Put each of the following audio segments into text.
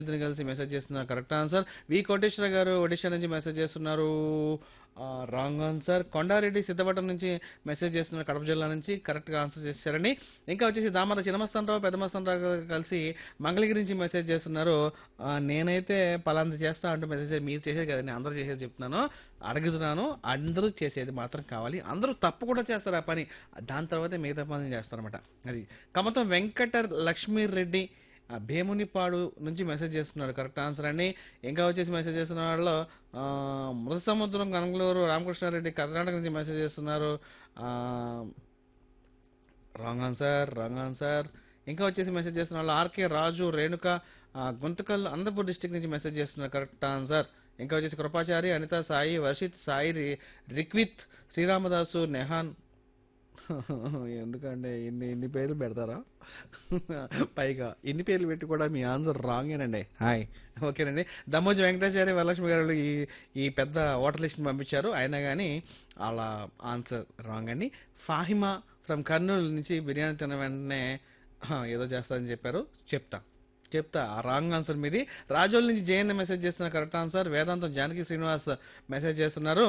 ఇద్దరు కలిసి మెసేజ్ చేస్తున్నారు కరెక్ట్ ఆన్సర్ వి కోటేశ్వర గారు ఒడిషా నుంచి మెసేజ్ చేస్తున్నారు రాంగ్ ఆన్సర్ కొండారెడ్డి సిద్ధపట్నం నుంచి మెసేజ్ చేస్తున్నారు కడప జిల్లా నుంచి కరెక్ట్గా ఆన్సర్ చేశారని ఇంకా వచ్చేసి దామర చిన్నమస్తానరావు పెద్దమస్తానరావు గారు కలిసి మంగళగిరి నుంచి మెసేజ్ చేస్తున్నారు ఆ, నేనైతే పలాంది చేస్తా అంటూ మెసేజ్ మీరు చేసేది కదండి అందరూ చేసేది చెప్తున్నాను అడుగుతున్నాను అందరూ చేసేది మాత్రం కావాలి అందరూ తప్పు కూడా చేస్తారు ఆ పని దాని తర్వాతే మిగతా పని చేస్తారన్నమాట అది కమతం వెంకట లక్ష్మీ రెడ్డి ఆ, భీమునిపాడు నుంచి మెసేజ్ చేస్తున్నారు కరెక్ట్ ఆన్సర్ అండి ఇంకా వచ్చేసి మెసేజ్ చేస్తున్న వాళ్ళలో ఆ, మృత సముద్రం కనగలూరు రామకృష్ణారెడ్డి కర్ణాటక నుంచి మెసేజ్ చేస్తున్నారు రాంగ్ ఆన్సర్ రాంగ్ ఆన్సర్ ఇంకా వచ్చేసి మెసేజ్ చేస్తున్న వాళ్ళు ఆర్కే రాజు రేణుక ఆ, గుంతకల్ అనంతపూర్ డిస్టిక్ నుంచి మెసేజ్ చేస్తున్నారు కరెక్ట్ ఆన్సర్ ఇంకా వచ్చేసి కృపాచారి అనిత సాయి వర్షిత్ సాయి రి- రిక్విత్ శ్రీరామదాసు నెహాన్ ఎందుకంటే ఇన్ని ఇన్ని పేర్లు పెడతారా పైగా ఇన్ని పేర్లు పెట్టి కూడా మీ ఆన్సర్ రాంగేనండి హాయ్ ఓకేనండి దమ్మోజు వెంకటేశ్వరి వరలక్ష్మి గారు ఈ ఈ పెద్ద ఓటర్ లిస్ట్ని పంపించారు అయినా కానీ వాళ్ళ ఆన్సర్ రాంగ్ అండి ఫాహిమా ఫ్రమ్ కర్నూలు నుంచి బిర్యానీ తిన్న వెంటనే "హా, ఏదో చేస్తారని చెప్పారు చెప్తా చెప్తా ఆ రాంగ్ ఆన్సర్ మీది రాజోల్ నుంచి జేఎన్ మెసేజ్ చేస్తున్న correct answer Vedantam Janaki Srinivas message చేస్తున్నారు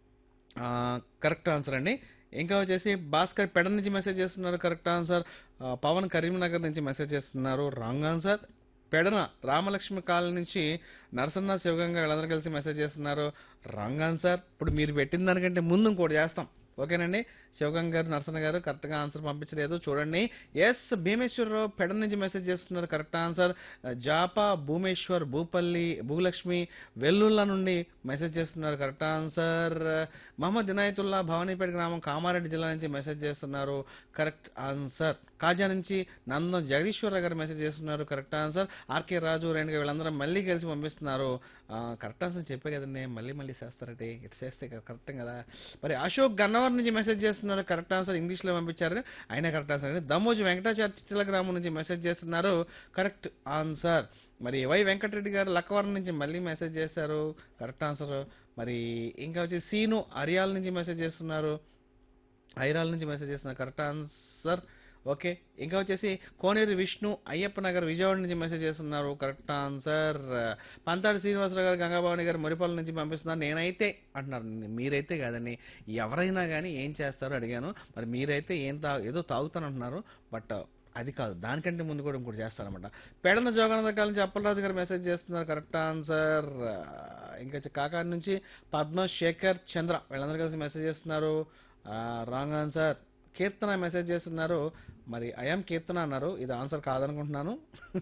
కరెక్ట్ ఆన్సర్ అండి ఇంకా వచ్చేసి భాస్కర్ పెడ నుంచి మెసేజ్ చేస్తున్నారు కరెక్ట్ ఆన్సర్ ఆ, పవన్ కరీంనగర్ నుంచి మెసేజ్ చేస్తున్నారు wrong answer Pedana Ramalakshmi colony నుంచి నరసన్న శివగంగా వీళ్ళందరూ కలిసి మెసేజ్ చేస్తున్నారు రాంగ్ ఆన్సర్ ఇప్పుడు మీరు పెట్టిన దానికంటే ముందు ఇంకోటి చేస్తాం ఓకేనండి శివగంగ గారు నరసన్న గారు కరెక్ట్గా ఆన్సర్ పంపించలేదు చూడండి ఎస్ భీమేశ్వరరావు పెడ నుంచి మెసేజ్ చేస్తున్నారు కరెక్ట్ ఆన్సర్ జాపా భూమేశ్వర్ భూపల్లి భూలక్ష్మి వెల్లుల్లా నుండి మెసేజ్ చేస్తున్నారు కరెక్ట్ ఆన్సర్ మహమ్మద్ ఇనాయతుల్లా భవానీపేట గ్రామం కామారెడ్డి జిల్లా నుంచి మెసేజ్ చేస్తున్నారు కరెక్ట్ ఆన్సర్ కాజా నుంచి నందం జగదీశ్వరరావు గారు మెసేజ్ చేస్తున్నారు correct answer RK Raju Renuka వీళ్ళందరూ మళ్ళీ కలిసి పంపిస్తున్నారు కరెక్ట్ ఆన్సర్ చెప్పే కదండి మళ్ళీ మళ్ళీ చేస్తారంటే ఇటు చేస్తే కరెక్ట్ కదా మరి అశోక్ గన్నవర్ నుంచి మెసేజ్ చేస్తున్నారు కరెక్ట్ ఆన్సర్ ఇంగ్లీష్ లో పంపించారు అయినా కరెక్ట్ ఆన్సర్ అండి దమ్మోజు వెంకటాచార్య చిత్ర గ్రామం నుంచి మెసేజ్ చేస్తున్నారు కరెక్ట్ ఆన్సర్ మరి వై వెంకటరెడ్డి గారు లక్కవరం నుంచి మళ్ళీ మెసేజ్ చేశారు కరెక్ట్ ఆన్సర్ మరి ఇంకా వచ్చి సీను అరియాల నుంచి మెసేజ్ చేస్తున్నారు ఐరాల నుంచి మెసేజ్ చేస్తున్నారు కరెక్ట్ ఆన్సర్ ఓకే ఇంకా వచ్చేసి కోనేరు విష్ణు అయ్యప్ప నగర్ విజయవాడ నుంచి మెసేజ్ చేస్తున్నారు కరెక్ట్ ఆన్సర్ పంతాడి శ్రీనివాసరావు గారు గంగాభవాని గారు మరిపాల నుంచి పంపిస్తున్నారు నేనైతే అంటున్నారు మీరైతే కాదండి ఎవరైనా కానీ ఏం చేస్తారో అడిగాను మరి మీరైతే ఏం తా ఏదో తాగుతానంటున్నారు బట్ అది కాదు దానికంటే ముందు కూడా ఇంకోటి చేస్తారనమాట పెడన జోగానంద కాలం నుంచి అప్పలరాజు గారు మెసేజ్ చేస్తున్నారు కరెక్ట్ ఆన్సర్ ఇంకా వచ్చి కాకాని నుంచి పద్మ శేఖర్ చంద్ర వీళ్ళందరూ కలిసి మెసేజ్ చేస్తున్నారు రాంగ్ ఆన్సర్ కీర్తన మెసేజ్ చేస్తున్నారు మరి ఐఎమ్ కీర్తన అన్నారు ఇది ఆన్సర్ కాదనుకుంటున్నాను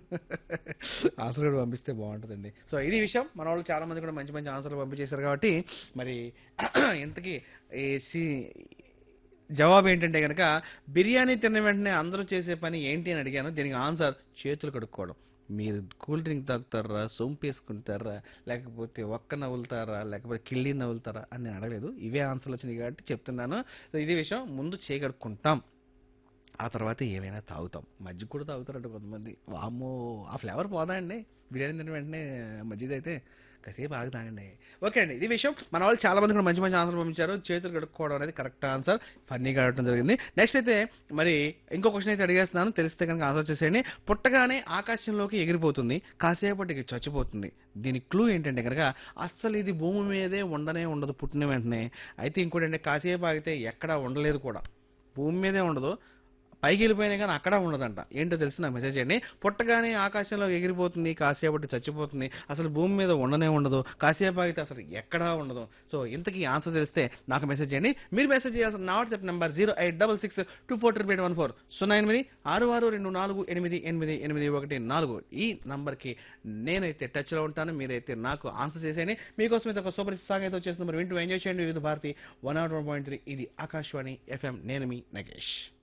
ఆన్సర్ కూడా పంపిస్తే బాగుంటుందండి సో ఇది విషయం మన వాళ్ళు చాలా మంది కూడా మంచి మంచి ఆన్సర్లు పంపించేశారు కాబట్టి మరి ఇంతకీ ఈ సి జవాబు ఏంటంటే కనుక బిర్యానీ తిన్న వెంటనే అందరూ చేసే పని ఏంటి అని అడిగాను దీనికి ఆన్సర్ చేతులు కడుక్కోవడం మీరు కూల్ డ్రింక్ తాగుతారా సొంపు వేసుకుంటారా లేకపోతే ఒక్క నవ్వులుతారా లేకపోతే కిళ్ళి నవ్వులుతారా అని నేను అడగలేదు ఇవే ఆన్సర్లు వచ్చినాయి కాబట్టి చెప్తున్నాను సో ఇది విషయం ముందు చేయగడుక్కుంటాం ఆ తర్వాత ఏమైనా తాగుతాం మజ్జిగ కూడా తాగుతారంట కొంతమంది వామ్మో ఆ ఫ్లేవర్ పోదా అండి బిర్యానీ తిన్న వెంటనే మజ్జిగ అయితే కాసేపు ఆగి తాగండి ఓకే అండి ఇది విషయం మన వాళ్ళు చాలా మంది కూడా మంచి మంచి ఆన్సర్ పంపించారు చేతులు కడుక్కోవడం అనేది కరెక్ట్ ఆన్సర్ ఫన్నీగా అడగడం జరిగింది నెక్స్ట్ అయితే మరి ఇంకో క్వశ్చన్ అయితే అడిగేస్తున్నాను తెలిస్తే కనుక ఆన్సర్ చేసేయండి పుట్టగానే ఆకాశంలోకి ఎగిరిపోతుంది కాసేపటికి చచ్చిపోతుంది దీని క్లూ ఏంటంటే కనుక అస్సలు ఇది భూమి మీదే ఉండనే ఉండదు పుట్టిన వెంటనే అయితే ఇంకోటి అంటే కాసేపు ఆగితే ఎక్కడా ఉండలేదు కూడా భూమి మీదే ఉండదు పైకి వెళ్ళిపోయినా కానీ అక్కడ ఉండదంట ఏంటో తెలిసి నాకు మెసేజ్ చేయండి పుట్టగానే ఆకాశంలో ఎగిరిపోతుంది కాసేపటి చచ్చిపోతుంది అసలు భూమి మీద ఉండనే ఉండదు కాసేపు ఆగితే అసలు ఎక్కడా ఉండదు సో ఇంతకీ ఆన్సర్ తెలిస్తే నాకు మెసేజ్ చేయండి మీరు మెసేజ్ చేయాల్సిన నా WhatsApp number zero eight double six two four triple eight one four సున్నా ఎనిమిది ఆరు ఆరు రెండు నాలుగు ఎనిమిది ఎనిమిది ఎనిమిది ఒకటి నాలుగు ఈ నంబర్కి నేనైతే టచ్లో ఉంటాను మీరైతే నాకు ఆన్సర్ చేసేయండి మీకోసం అయితే ఒక సూపర్ సాంగ్ అయితే వచ్చేసింది మరి వింటూ ఎంజాయ్ చేయండి Vividh Bharati one not one point three ఇది ఆకాశవాణి ఎఫ్ఎం నేను మీ నగేష్